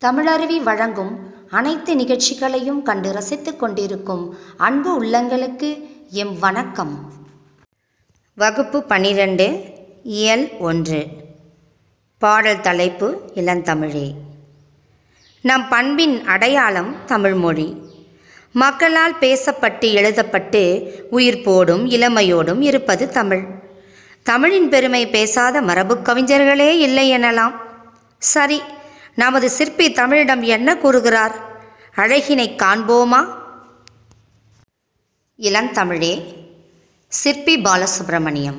தமிழருவி வழங்கும் அனைத்து நிகழ்ச்சிகளையும் கண்டு ரசித்துக் கொண்டிருக்கும் அன்பு உள்ளங்களுக்கு எம் வணக்கம் வகுப்பு பனிரெண்டு இயல் ஒன்று பாடல் தலைப்பு இளந்தமிழே நம் பண்பின் அடையாளம் தமிழ்மொழி மக்களால் பேசப்பட்டு எழுதப்பட்டு உயிர்ப்போடும் இளமையோடும் இருப்பது தமிழ் தமிழின் பெருமை பேசாத மரபுக் கவிஞர்களே இல்லை எனலாம் சரி நமது சிற்பி தமிழிடம் என்ன கூறுகிறார் அழகினை காண்போமா இளந்தமிழே சிற்பி பாலசுப்பிரமணியம்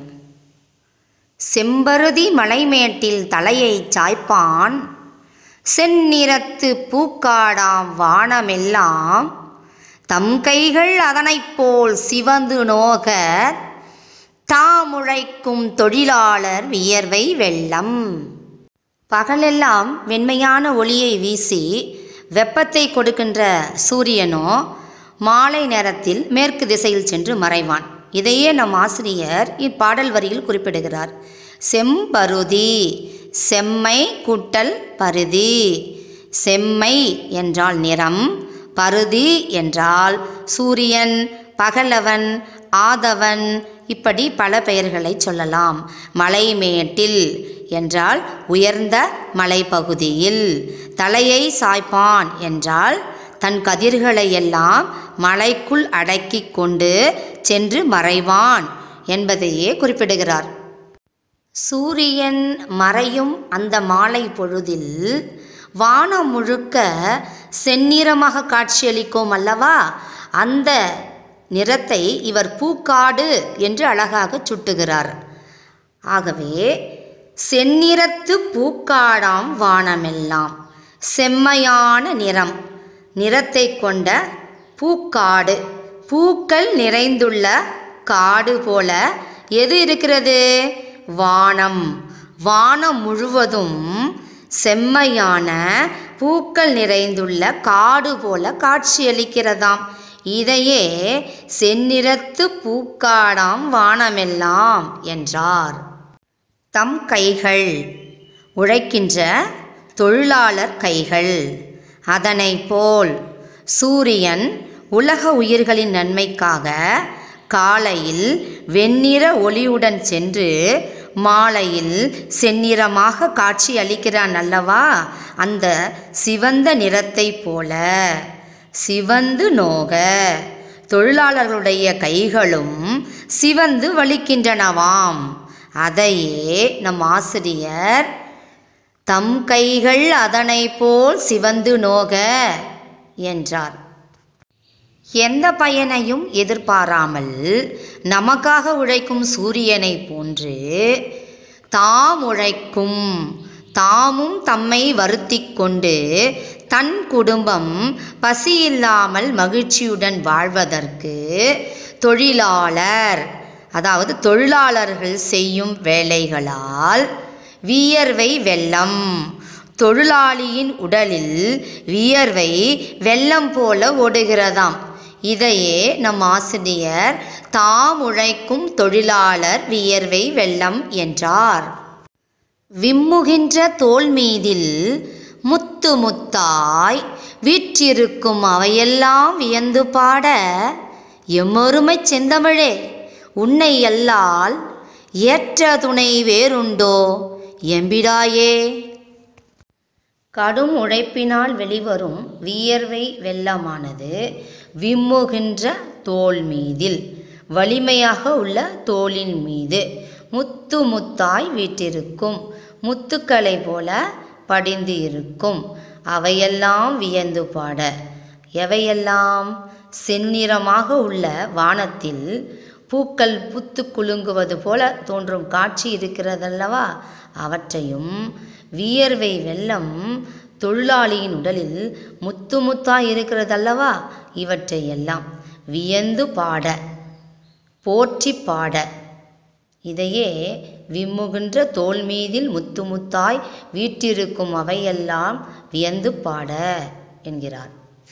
செம்பருதி மலைமேட்டில் தலையைச் சாய்ப்பான் செந்நிறத்து பூக்காடாம் வானமெல்லாம் தம் கைகள் அதனைப் போல் சிவந்து நோக தாமுழைக்கும் தொழிலாளர் வியர்வை வெள்ளம் பகலெல்லாம் வெண்மையான ஒளியை வீசி வெப்பத்தை கொடுக்கின்ற சூரியனோ மாலை நேரத்தில் மேற்கு திசையில் சென்று மறைவான் இதையே நம் ஆசிரியர் இப்பாடல் வரியில் குறிப்பிடுகிறார் செம்பருதி செம்மை கூட்டல் பருதி செம்மை என்றால் நிறம் பருதி என்றால் சூரியன் பகலவன் ஆதவன் இப்படி பல பெயர்களை சொல்லலாம் மலைமேட்டில் என்றால் உயர்ந்த மலைப்பகுதியில் தலையை சாய்ப்பான் என்றால் தன் கதிர்களை எல்லாம் மலைக்குள் அடக்கி கொண்டு சென்று மறைவான் என்பதையே குறிப்பிடுகிறார் சூரியன் மறையும் அந்த மாலை பொழுதில் வானம் முழுக்க செந்நிறமாக காட்சியளிக்கும் அல்லவா அந்த நிறத்தை இவர் பூக்காடு என்று அழகாக சுட்டுகிறார் ஆகவே செந்நிறத்து பூக்காடாம் வானமெல்லாம் செம்மையான நிறம் நிறத்தை கொண்ட பூக்காடு பூக்கள் நிறைந்துள்ள காடு போல எது இருக்கிறது வானம் வானம் முழுவதும் செம்மையான பூக்கள் நிறைந்துள்ள காடு போல காட்சியளிக்கிறதாம் இதையே செந்நிறத்து பூக்காடாம் வானமெல்லாம் என்றார் தம் கைகள் உழைக்கின்ற தொழிலாளர் கைகள் அதனை போல் சூரியன் உலக உயிர்களின் நன்மைக்காக காலையில் வெண்ணிற ஒளியுடன் சென்று மாலையில் செந்நிறமாக காட்சி அளிக்கிறான் அல்லவா அந்த சிவந்த நிறத்தை போல சிவந்து நோக தொழிலாளர்களுடைய கைகளும் சிவந்து வலிக்கின்றனவாம் அதையே நம் ஆசிரியர் தம் கைகள் அதனை போல் சிவந்து நோக என்றார் எந்த பயனையும் எதிர்பாராமல் நமக்காக உழைக்கும் சூரியனை போன்று தாம் உழைக்கும் தாமும் தம்மை வருத்தி கொண்டு தன் குடும்பம் பசியில்லாமல் மகிழ்ச்சியுடன் வாழ்வதற்கு தொழிலாளர் அதாவது தொழிலாளர்கள் செய்யும் வேலைகளால் வியர்வை வெள்ளம் தொழிலாளியின் உடலில் வியர்வை வெள்ளம் போல ஓடுகிறதாம் இதையே நம் ஆசிரியர் தாம் உழைக்கும் தொழிலாளர் வியர்வை வெள்ளம் என்றார் விம்முகின்ற தோல் மீதில் முத்து முத்தாய் வீற்றிருக்கும் அவையெல்லாம் வியந்து பாட எம்மொருமை செந்தமிழே உன்னை அல்லால் ஏற்ற துணை வேறுண்டோ எம்பிடாயே கடும் உழைப்பினால் வெளிவரும் வியர்வை வெள்ளமானது விம்முகின்ற தோல் மீதில் வலிமையாக உள்ள தோலின் மீது முத்து முத்தாய் வீட்டிருக்கும் முத்துக்களை போல படிந்து இருக்கும் அவையெல்லாம் வியந்து பாட எவையெல்லாம் செந்நிறமாக உள்ள வானத்தில் பூக்கள் புத்து குலுங்குவது போல தோன்றும் காட்சி இருக்கிறதல்லவா அவற்றையும் வியர்வை வெள்ளம் தொழிலாளியின் உடலில் முத்து முத்தாய் இருக்கிறதல்லவா இவற்றை எல்லாம் வியந்து பாட போற்றி பாட இதையே விம்முகின்ற தோல் மீதில் முத்து முத்தாய் வீற்றிருக்கும் அவையெல்லாம் வியந்து பாட என்கிறார்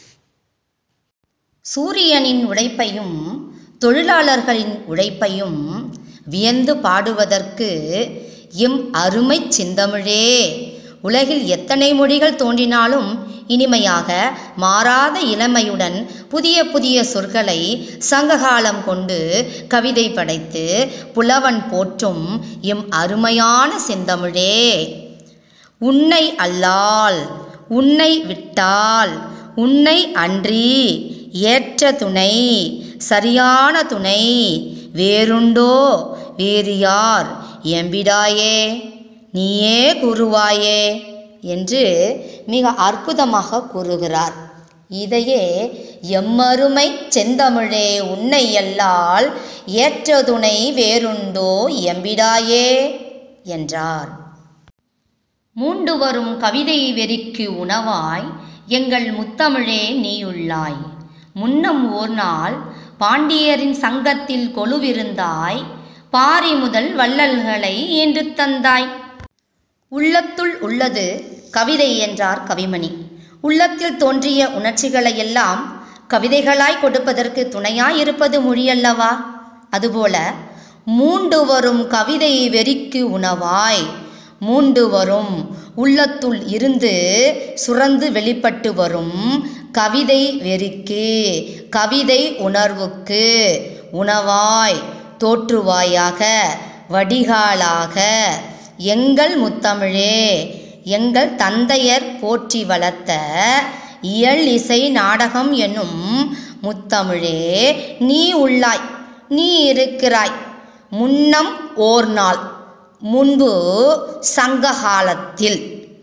சூரியனின் உழைப்பையும் தொழிலாளர்களின் உழைப்பையும் வியந்து பாடுவதற்கு எம் அருமை செந்தமிழே உலகில் எத்தனை மொழிகள் தோன்றினாலும் இனிமையாக மாறாத இளமையுடன் புதிய புதிய சொற்களை சங்ககாலம் கொண்டு கவிதை படைத்து புலவன் போற்றும் எம் அருமையான செந்தமிழே உன்னை அல்லால் உன்னை விட்டால் உன்னை அன்றி ஏற்ற துணை சரியான துணை வேறுண்டோ வேறு யார் எம்பிடாயே நீயே கூறுவாயே என்று மிக அற்புதமாக கூறுகிறார் இதையே எம்மருமை செந்தமிழே உன்னை அல்லால் ஏற்ற துணை வேறுண்டோ எம்பிடாயே என்றார் மூண்டு வரும் கவிதை வெறிக்கு உணவாய் எங்கள் முத்தமிழே நீயுள்ளாய் முன்னம் ஓர் நாள் பாண்டியரின் சங்கத்தில் கொலுவிருந்தாய் பாரி முதல் வள்ளல்களை ஈன்று தந்தாய் உள்ளத்துள் உள்ளது கவிதை என்றார் கவிமணி உள்ளத்தில் தோன்றிய உணர்ச்சிகளையெல்லாம் கவிதைகளாய் கொடுப்பதற்கு துணையாய் இருப்பது மொழியல்லவா அதுபோல மூண்டு வரும் கவிதை வெறிக்கு உணவாய் மூண்டு வரும் உள்ளத்துள் இருந்து சுரந்து வெளிப்பட்டு வரும் கவிதை வெறிக்கு கவிதை உணர்வுக்கு உணவாய் தோற்றுவாயாக வடிகாலாக எங்கள் முத்தமிழே எங்கள் தந்தையர் போற்றி வளர்த்த இயல் இசை நாடகம் என்னும் முத்தமிழே நீ உள்ளாய் நீ இருக்கிறாய் முன்னம் ஓர் நாள் முன்பு சங்ககாலத்தில்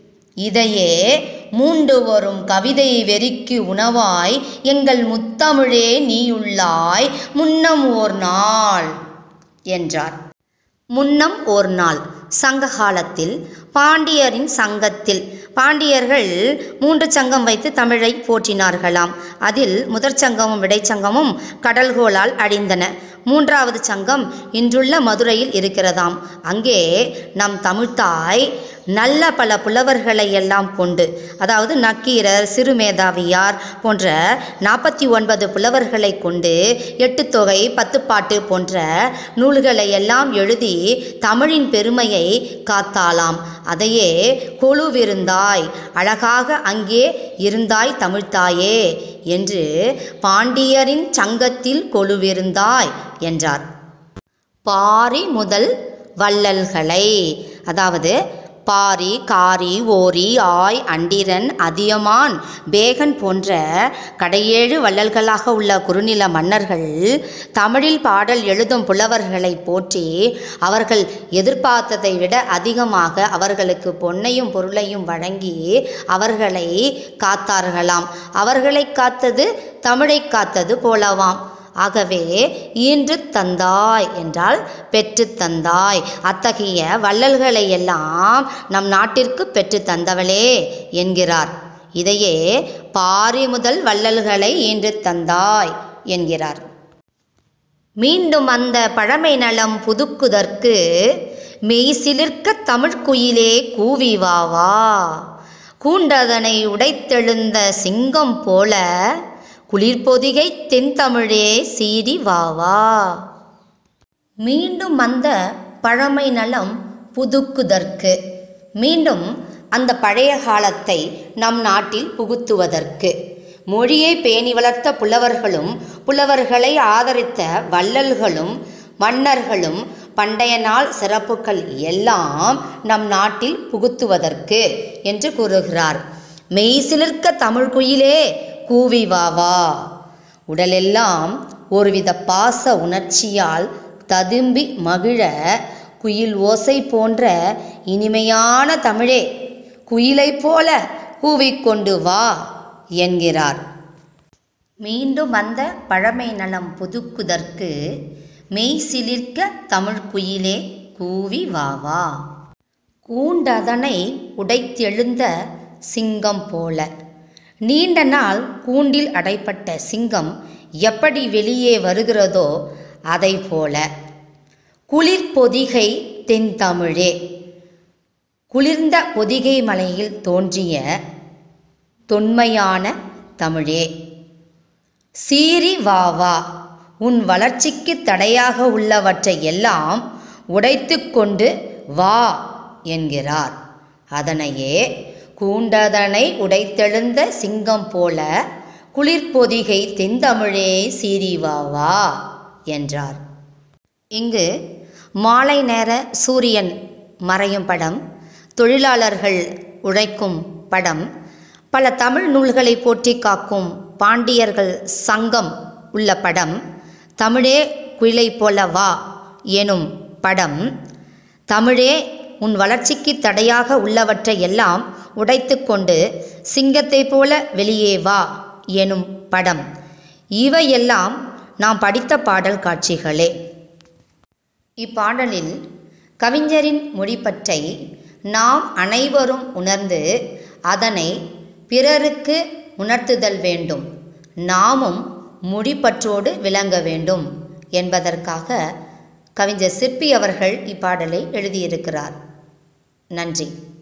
இதையே மூண்டு வரும் கவிதை வெறிக்கு உணவாய் எங்கள் முத்தமிழே நீயுள்ளாய் முன்னம் ஓர் நாள் என்றார் முன்னம் ஓர் நாள் சங்ககாலத்தில் பாண்டியரின் சங்கத்தில் பாண்டியர்கள் மூன்று சங்கம் வைத்து தமிழை போற்றினார்களாம் அதில் முதற் சங்கமும் விடைச்சங்கமும் கடல்கோளால் அழிந்தன மூன்றாவது சங்கம் இன்றுள்ள மதுரையில் இருக்கிறதாம் அங்கே நம் தமிழ்த்தாய் நல்ல பல புலவர்களை எல்லாம் கொண்டு அதாவது நக்கீரர் சிறுமேதாவியார் போன்ற நாற்பத்தி ஒன்பது புலவர்களை கொண்டு எட்டுத்தொகை பத்துப்பாட்டு போன்ற நூல்களை எல்லாம் எழுதி தமிழின் பெருமையை காத்தாலாம் அதையே கொழுவிருந்தாய் அழகாக அங்கே இருந்தாய் தமிழ்த்தாயே என்று பாண்டியரின் சங்கத்தில் கொழுவிருந்தாய் என்றார் பாரி முதல் வள்ளல்களை அதாவது பாரி காரி ஓரி ஆய் அண்டிரன் அதியமான் பேகன் போன்ற கடையேழு வள்ளல்களாக உள்ள குறுநில மன்னர்கள் தமிழில் பாடல் எழுதும் புலவர்களை போற்றி அவர்கள் எதிர்பார்த்ததை விட அதிகமாக அவர்களுக்கு பொன்னையும் பொருளையும் வழங்கி அவர்களை காத்தார்களாம் அவர்களை காத்தது தமிழை காத்தது போலவாம் ஆகவே ஈன்று தந்தாய் என்றால் பெற்று தந்தாய் அத்தகைய வள்ளல்களை எல்லாம் நம் நாட்டிற்கு பெற்று தந்தவளே என்கிறார் இதையே பாரி முதல் வள்ளல்களை ஈன்று தந்தாய் என்கிறார் மீண்டும் அந்த பழமை நலம் புதுக்குதற்கு மெய் சிலிர்க்க தமிழ்க்குயிலே கூவி வா வா கூண்டதனை உடைத்தெழுந்த சிங்கம் போல குளிர்பொதிகை தென்தமிழே சீறி வா வா மீண்டும் அந்த பழமை நலம் புதுக்குதற்கு மீண்டும் அந்த பழைய காலத்தை நம் நாட்டில் புகுத்துவதற்கு மொழியை பேணி வளர்த்த புலவர்களும் புலவர்களை ஆதரித்த வள்ளல்களும் மன்னர்களும் பண்டைய நாள் சிறப்புகள் எல்லாம் நம் நாட்டில் புகுத்துவதற்கு என்று கூறுகிறார் மெய் சிலிர்க்க தமிழ் குயிலே கூவி வா வா உடலெல்லாம் ஒருவித பாச உணர்ச்சியால் ததும்பி மகிழ குயில் ஓசை போன்ற இனிமையான தமிழே குயிலைப் போல கூவிக்கொண்டு வா என்கிறார் மீண்டும் அந்த பழமை நலம் புதுக்குதற்கு மெய் சிலிர்க்க தமிழ் குயிலே கூவி வா வா கூண்டதனை உடைத்தெழுந்த சிங்கம் போல நீண்ட நாள் கூண்டில் அடைப்பட்ட சிங்கம் எப்படி வெளியே வருகிறதோ அதை போல குளிர் பொதிகை தென்தமிழே குளிர்ந்த பொதிகை மலையில் தோன்றிய தொன்மையான தமிழே சீறி வா வா உன் வளர்ச்சிக்கு தடையாக உள்ளவற்றை எல்லாம் உடைத்து கொண்டு வா என்கிறார் அதனையே கூண்டதனை உடைத்தெழுந்த சிங்கம் போல குளிர்பொதிகை தென்தமிழே சீரிவாவா என்றார் இங்கு மாலை நேர சூரியன் மறையும் படம் தொழிலாளர்கள் உழைக்கும் படம் பல தமிழ் நூல்களை போற்றி காக்கும் பாண்டியர்கள் சங்கம் உள்ள படம் தமிழே குயிலை போல வா எனும் படம் தமிழே உன் வளர்ச்சிக்கு தடையாக உள்ளவற்றை எல்லாம் உடைத்துக்கொண்டு சிங்கத்தைப் போல வெளியே வா எனும் படம் இவையெல்லாம் நாம் படித்த பாடல் காட்சிகளே இப்பாடலில் கவிஞரின் மொழிப்பற்றை நாம் அனைவரும் உணர்ந்து அதனை பிறருக்கு உணர்த்துதல் வேண்டும் நாமும் முடிப்பற்றோடு விளங்க வேண்டும் என்பதற்காக கவிஞர் சிற்பி அவர்கள் இப்பாடலை எழுதியிருக்கிறார் நன்றி